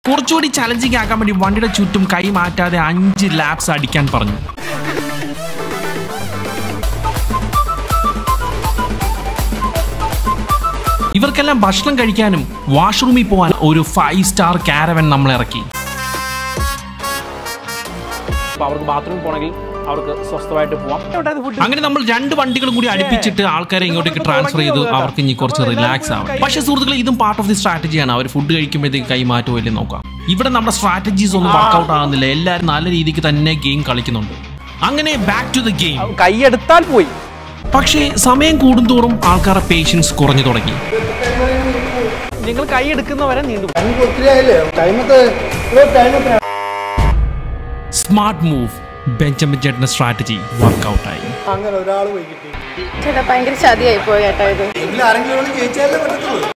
കുറച്ചുകൂടി ചലഞ്ചിങ് ആക്കാൻ വേണ്ടി വണ്ടിയുടെ ചുറ്റും കൈ മാറ്റാതെ അഞ്ച് ലാപ്സ് അടിക്കാൻ പറഞ്ഞു ഇവർക്കെല്ലാം ഭക്ഷണം കഴിക്കാനും വാഷ്റൂമിൽ പോകാൻ ഒരു ഫൈവ് സ്റ്റാർ കാരവൻ നമ്മൾ ഇറക്കി അപ്പോൾ അവർക്ക് ബാത്റൂമിൽ പോകണമെങ്കിൽ അവർക്ക് സ്വസ്ഥമായിട്ട് പോവാം അങ്ങനെ നമ്മൾ രണ്ട് വണ്ടികളും കൂടി അടുപ്പിച്ചിട്ട് ആൾക്കാരെ ഇങ്ങോട്ടേക്ക് ട്രാൻസ്ഫർ ചെയ്തു അവർക്ക് ഇനി കുറച്ച് റിലാക്സ് ആവും പക്ഷേ സുഹൃത്തുക്കളെ ഇതും പാർട്ട് ഓഫ് ദി സ്ട്രാറ്റജിയാണ് അവർ ഫുഡ് കഴിക്കുമ്പോഴത്തേക്ക് കൈ മാറ്റുമല്ലേ നോക്കാം ഇവിടെ നമ്മുടെ സ്ട്രാറ്റജീസ് ഒന്നും വർക്കൗട്ട് ആകുന്നില്ല എല്ലാവരും നല്ല രീതിക്ക് തന്നെ ഗെയിം കളിക്കുന്നുണ്ട് അങ്ങനെ ബാക്ക് ടു ദ ഗെയിം കൈയെടുത്താൽ പോയി പക്ഷേ സമയം കൂടുന്തോറും ആൾക്കാരുടെ പേഷ്യൻസ് കുറഞ്ഞു തുടങ്ങി നിങ്ങൾ കൈ എടുക്കുന്നവരെ നീണ്ടു സ്മാർട്ട് മൂവ് ബെഞ്ചമിൻ ചേട്ടന്റെ സ്ട്രാറ്റജി വർക്കൗട്ടായി അങ്ങനെ ഒരാൾ പോയി കിട്ടി ചേട്ടാ ഭയങ്കര ചതിയായി പോയി ചേട്ടാ ഇത് എങ്കിലും ആരെങ്കിലും ജയിച്ചാലേ പറ്റത്തുള്ളൂ